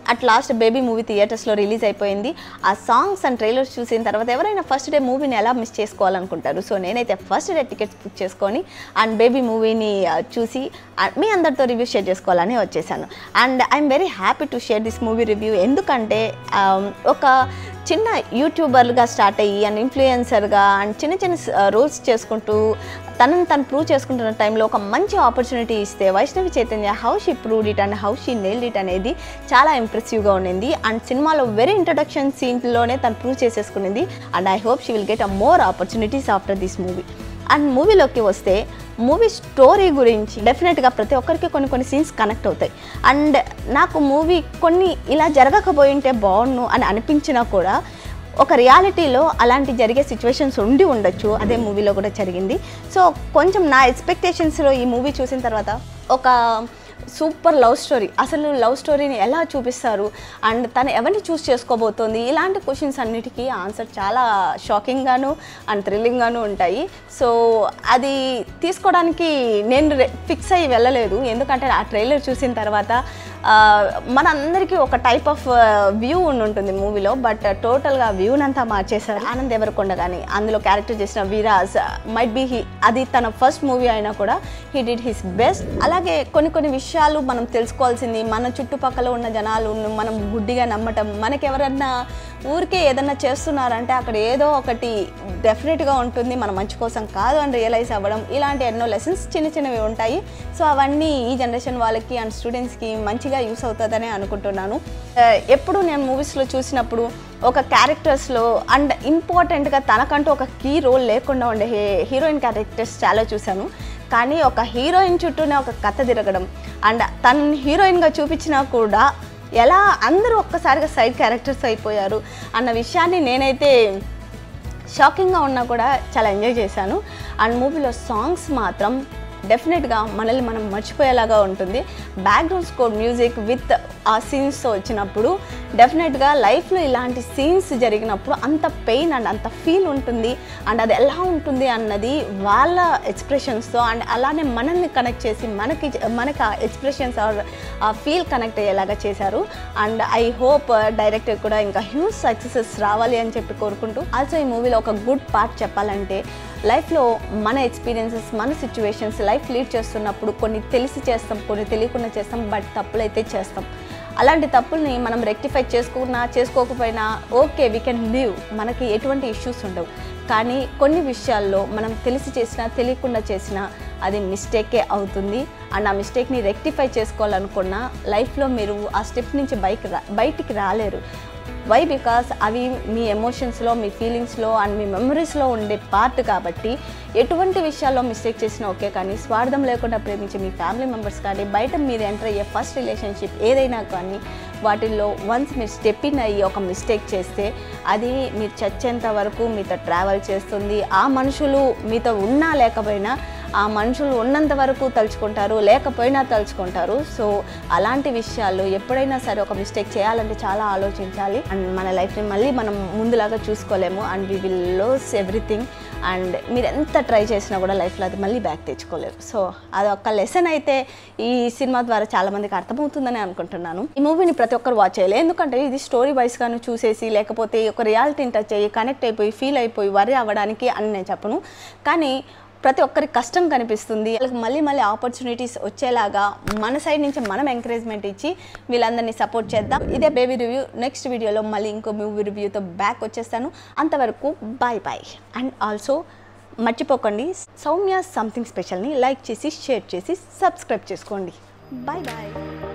at last baby movie థియేటర్స్లో release అయిపోయింది ఆ సాంగ్స్ అండ్ ట్రైలర్స్ చూసిన తర్వాత ఎవరైనా ఫస్ట్ డే మూవీని ఎలా మిస్ చేసుకోవాలనుకుంటారు సో నేనైతే ఫస్ట్ డే టికెట్స్ బుక్ చేసుకొని అండ్ బేబీ మూవీని చూసి and మీ అందరితో రివ్యూ షేర్ చేసుకోవాలని వచ్చేసాను and I'm very happy to share this movie review ఎందుకంటే um, ఒక చిన్న యూట్యూబర్గా స్టార్ట్ అయ్యి అండ్ ఇన్ఫ్లుయెన్సర్గా అండ్ చిన్న చిన్న రోల్స్ చేసుకుంటూ తనని తను ప్రూవ్ చేసుకుంటున్న టైంలో ఒక మంచి ఆపర్చునిటీ ఇస్తే Vaishnavi Chaitanya how she prove it and how she nailed it అనేది చాలా ఇంప్రెసివ్గా ఉండింది అండ్ సినిమాలో వెరీ ఇంట్రడక్షన్ సీన్లోనే తను ప్రూవ్ చేసేసుకునింది and I hope she will get a more opportunities after this movie and మూవీలోకి వస్తే మూవీ స్టోరీ గురించి డెఫినెట్గా ప్రతి ఒక్కరికి కొన్ని కొన్ని సీన్స్ కనెక్ట్ అవుతాయి అండ్ నాకు మూవీ కొన్ని ఇలా జరగకపోయి ఉంటే బాగుండు అని అనిపించినా కూడా ఒక రియాలిటీలో అలాంటి జరిగే సిచ్యువేషన్స్ ఉండి ఉండొచ్చు అదే మూవీలో కూడా జరిగింది సో కొంచెం నా ఎక్స్పెక్టేషన్స్లో ఈ మూవీ చూసిన తర్వాత ఒక సూపర్ లవ్ స్టోరీ అసలు లవ్ స్టోరీని ఎలా చూపిస్తారు అండ్ తను ఎవరిని చూస్ చేసుకోబోతోంది ఇలాంటి క్వశ్చన్స్ అన్నిటికీ ఆన్సర్ చాలా షాకింగ్గాను అండ్ థ్రిల్లింగ్గాను ఉంటాయి సో అది తీసుకోవడానికి నేను ఫిక్స్ అయ్యి వెళ్ళలేదు ఎందుకంటే ఆ ట్రైలర్ చూసిన తర్వాత ఆ, మనందరికీ ఒక టైప్ ఆఫ్ వ్యూ ఉంటుంది మూవీలో బట్ టోటల్గా వ్యూనంతా మార్చేశారు ఆనంద్ ఎవరకొండ కానీ అందులో క్యారెక్టర్ చేసిన వీరాజ్ మైట్ బి హీ అది తన ఫస్ట్ మూవీ అయినా కూడా హీ డిడ్ హిస్ బెస్ట్ అలాగే కొన్ని కొన్ని విషయాలు మనం తెలుసుకోవాల్సింది మన చుట్టుపక్కల ఉన్న జనాలు మనం గుడ్డిగా నమ్మటం మనకెవరన్నా ఊరికే ఏదన్నా చేస్తున్నారంటే అక్కడ ఏదో ఒకటి డెఫినెట్గా ఉంటుంది మన మంచి కోసం కాదు అని రియలైజ్ అవ్వడం ఇలాంటి ఎన్నో లెసన్స్ చిన్న చిన్నవి ఉంటాయి సో అవన్నీ ఈ జనరేషన్ వాళ్ళకి అండ్ స్టూడెంట్స్కి మంచిగా యూస్ అవుతుందని అనుకుంటున్నాను ఆ, ఎప్పుడు నేను మూవీస్లో చూసినప్పుడు ఒక క్యారెక్టర్స్లో అండ్ ఇంపార్టెంట్గా తనకంటూ ఒక కీ రోల్ లేకుండా ఉండే హీ- హీరోయిన్ క్యారెక్టర్స్ చాలా చూశాను కానీ ఒక హీరోయిన్ చుట్టూనే ఒక కథ తిరగడం అండ్ తను హీరోయిన్గా చూపించినా కూడా ఎలా అందరూ ఒక్కసారిగా సైడ్ క్యారెక్టర్స్ అయిపోయారు అన్న విషయాన్ని నేనైతే షాకింగ్గా ఉన్నా కూడా చాలా ఎంజాయ్ చేశాను అండ్ మూవీలో సాంగ్స్ మాత్రం డెఫినెట్గా మనల్ని మనం మర్చిపోయేలాగా ఉంటుంది బ్యాక్గ్రౌండ్ స్కోర్ మ్యూజిక్ విత్ ఆ సీన్స్తో వచ్చినప్పుడు డెఫినెట్గా లైఫ్లో ఇలాంటి సీన్స్ జరిగినప్పుడు అంత పెయిన్ అండ్ అంత ఫీల్ ఉంటుంది అండ్ అది ఎలా ఉంటుంది అన్నది వాళ్ళ ఎక్స్ప్రెషన్స్తో అండ్ అలానే మనల్ని కనెక్ట్ చేసి మనకి మనకి ఆ ఎక్స్ప్రెషన్స్ ఆర్ ఆ ఫీల్ కనెక్ట్ అయ్యేలాగా చేశారు అండ్ ఐ హోప్ డైరెక్టర్ కూడా ఇంకా హ్యూజ్ సక్సెసెస్ రావాలి అని చెప్పి కోరుకుంటూ ఆల్సో ఈ మూవీలో ఒక గుడ్ పార్ట్ చెప్పాలంటే లైఫ్లో మన ఎక్స్పీరియన్సెస్ మన సిచ్యువేషన్స్ లైఫ్ లీడ్ చేస్తున్నప్పుడు కొన్ని తెలిసి చేస్తాం కొన్ని తెలియకుండా చేస్తాం బట్ తప్పులైతే చేస్తాం అలాంటి తప్పుల్ని మనం రెక్టిఫై చేసుకున్నా చేసుకోకపోయినా ఓకే వీ కెన్ లివ్ మనకి ఎటువంటి ఇష్యూస్ ఉండవు కానీ కొన్ని విషయాల్లో మనం తెలిసి చేసినా తెలియకుండా చేసినా అది మిస్టేకే అవుతుంది అండ్ ఆ మిస్టేక్ని రెక్టిఫై చేసుకోవాలనుకున్నా లైఫ్లో మీరు ఆ స్టెప్ నుంచి బైక్ రా బయటికి రాలేరు వై బికాస్ అవి మీ ఎమోషన్స్లో మీ ఫీలింగ్స్లో అండ్ మీ మెమరీస్లో ఉండే పార్ట్ కాబట్టి ఎటువంటి విషయాల్లో మిస్టేక్ చేసినా ఓకే కానీ స్వార్థం లేకుండా ప్రేమించే మీ ఫ్యామిలీ మెంబర్స్ కానీ బయట మీరు ఎంటర్ అయ్యే ఫస్ట్ రిలేషన్షిప్ ఏదైనా కానీ వాటిల్లో వన్స్ మీరు స్టెప్ ఇన్ అయ్యి ఒక మిస్టేక్ చేస్తే అది మీరు చచ్చేంత వరకు మీతో ట్రావెల్ చేస్తుంది ఆ మనుషులు మీతో ఉన్నా లేకపోయినా ఆ మనుషులు ఉన్నంత వరకు తలుచుకుంటారు లేకపోయినా తలుచుకుంటారు సో అలాంటి విషయాల్లో ఎప్పుడైనా సరే ఒక మిస్టేక్ చేయాలంటే చాలా ఆలోచించాలి అండ్ మన లైఫ్ని మళ్ళీ మనం ముందులాగా చూసుకోలేము and we will lose everything and మీరు ఎంత ట్రై చేసినా కూడా లైఫ్లో అది మళ్ళీ బ్యాక్ తెచ్చుకోలేరు సో అదొక లెసన్ అయితే ఈ సినిమా ద్వారా చాలా మందికి అర్థమవుతుందని అనుకుంటున్నాను ఈ మూవీని ప్రతి ఒక్కరు వాచ్ చేయాలి ఎందుకంటే ఇది స్టోరీ వైస్గాను చూసేసి లేకపోతే ఒక రియాలిటీని టచ్ అయ్యి కనెక్ట్ అయిపోయి ఫీల్ అయిపోయి వరి అవ్వడానికి అని నేను చెప్పను కానీ ప్రతి ఒక్కరికి కష్టం కనిపిస్తుంది వాళ్ళకి మళ్ళీ మళ్ళీ ఆపర్చునిటీస్ వచ్చేలాగా మన సైడ్ నుంచి మనం ఎంకరేజ్మెంట్ ఇచ్చి వీళ్ళందరినీ సపోర్ట్ చేద్దాం ఇదే బేబీ రివ్యూ నెక్స్ట్ వీడియోలో మళ్ళీ ఇంకో మూవీ రివ్యూతో బ్యాక్ వచ్చేస్తాను అంతవరకు బాయ్ బాయ్ అండ్ ఆల్సో మర్చిపోకండి సౌమ్య సంథింగ్ స్పెషల్ని లైక్ చేసి షేర్ చేసి సబ్స్క్రైబ్ చేసుకోండి బాయ్ బాయ్